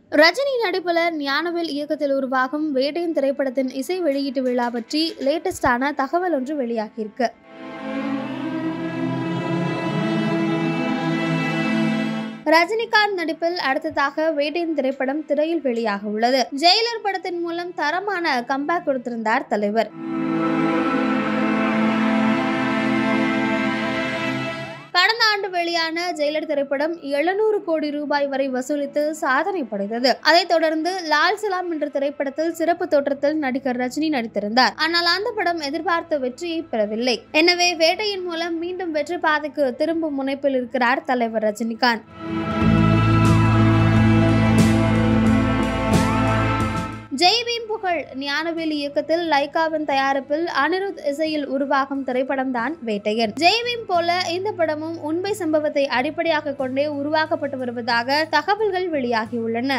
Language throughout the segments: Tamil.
ரஜினி நடிப்புல ஞானவேல் இயக்கத்தில் உருவாகும் வேட்டையின் திரைப்படத்தின் இசை வெளியீட்டு விழா பற்றி லேட்டஸ்டான தகவல் ஒன்று வெளியாகியிருக்கு ரஜினிகாந்த் நடிப்பில் அடுத்ததாக வேட்டையின் திரைப்படம் திரையில் வெளியாக உள்ளது ஜெயிலர் படத்தின் மூலம் தரமான கம்பேக் கொடுத்திருந்தார் தலைவர் கடந்த ஆண்டு வெளியான ஜெயிலர் திரைப்படம் எழுநூறு கோடி ரூபாய் வரை வசூலித்து சாதனை படைத்தது அதைத் தொடர்ந்து லால் சலாம் என்ற திரைப்படத்தில் சிறப்பு தோற்றத்தில் நடிகர் ரஜினி நடித்திருந்தார் ஆனால் அந்த படம் எதிர்பார்த்த வெற்றியை பெறவில்லை எனவே வேட்டையின் மூலம் மீண்டும் வெற்றி பாதைக்கு திரும்பும் முனைப்பில் இருக்கிறார் தலைவர் ரஜினிகாந்த் ஜெய்பீம் புகழ் ஞானவேல் இயக்கத்தில் லைகாவின் தயாரிப்பில் அனிருத் இசையில் உருவாகும் திரைப்படம் தான் வேட்டையன் ஜெய்பீம் போல இந்த படமும் உண்மை சம்பவத்தை அடிப்படையாக கொண்டே உருவாக்கப்பட்டு வருவதாக தகவல்கள் வெளியாகியுள்ளன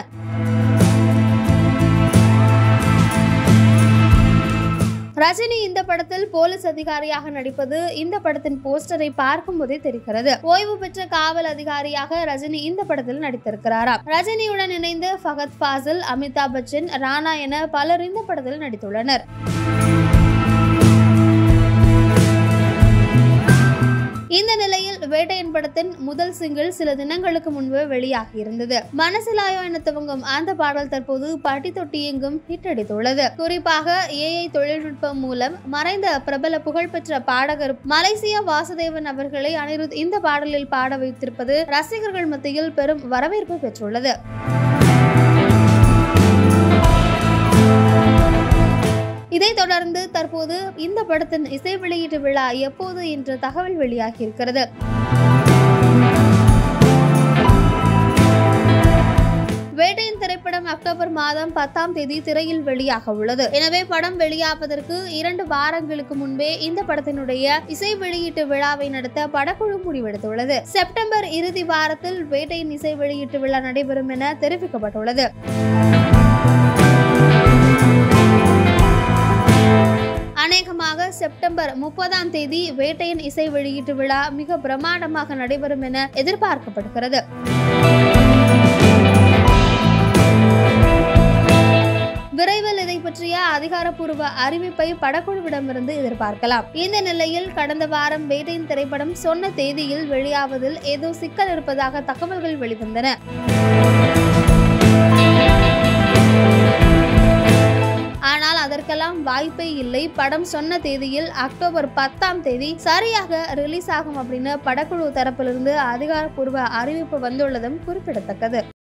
ரஜினி இந்த படத்தில் போலீஸ் அதிகாரியாக நடிப்பது இந்த படத்தின் போஸ்டரை பார்க்கும்போதே தெரிகிறது ஓய்வு பெற்ற காவல் அதிகாரியாக ரஜினி இந்த படத்தில் நடித்திருக்கிறாராம் ரஜினியுடன் இணைந்து ஃபகத் ஃபாசில் அமிதாப் பச்சன் ராணா என பலர் இந்த படத்தில் நடித்துள்ளனர் இந்த நிலையில் வேட்டையன் படத்தின் முதல் சிங்கிள் சில தினங்களுக்கு முன்பு வெளியாகி இருந்தது மனசிலாயோ என துவங்கும் அந்த பாடல் தற்போது பட்டி தொட்டி எங்கும் ஹிட் அடித்துள்ளது குறிப்பாக ஏஐ தொழில்நுட்பம் மூலம் மறைந்த பிரபல புகழ்பெற்ற பாடகர் மலேசியா வாசுதேவன் அவர்களை அனிருத் இந்த பாடலில் பாட வைத்திருப்பது ரசிகர்கள் மத்தியில் பெரும் வரவேற்பு பெற்றுள்ளது இதைத் தொடர்ந்து தற்போது இந்த படத்தின் இசை வெளியீட்டு விழா எப்போது என்ற தகவல் வெளியாகி இருக்கிறது வேட்டையின் திரைப்படம் அக்டோபர் மாதம் பத்தாம் தேதி திரையில் வெளியாக உள்ளது எனவே படம் வெளியாவதற்கு இரண்டு வாரங்களுக்கு முன்பே இந்த படத்தினுடைய இசை வெளியீட்டு விழாவை நடத்த படக்குழு முடிவெடுத்துள்ளது செப்டம்பர் இறுதி வாரத்தில் வேட்டையின் இசை வெளியீட்டு விழா நடைபெறும் என தெரிவிக்கப்பட்டுள்ளது அநேகமாக செப்டம்பர் முப்பதாம் தேதி வேட்டையின் இசை வெளியீட்டு விழா மிக பிரமாண்டமாக நடைபெறும் என எதிர்பார்க்கப்படுகிறது விரைவில் இதை பற்றிய அதிகாரப்பூர்வ அறிவிப்பை படக்குழுவிடமிருந்து எதிர்பார்க்கலாம் இந்த நிலையில் கடந்த வாரம் வேட்டையின் திரைப்படம் சொன்ன தேதியில் வெளியாவதில் ஏதோ சிக்கல் இருப்பதாக தகவல்கள் வெளிவந்தன ஆனால் அதற்கெல்லாம் வாய்ப்பே இல்லை படம் சொன்ன தேதியில் அக்டோபர் பத்தாம் தேதி சரியாக ரிலீஸ் ஆகும் அப்படின்னு படக்குழு தரப்பிலிருந்து அதிகாரப்பூர்வ அறிவிப்பு வந்துள்ளதும் குறிப்பிடத்தக்கது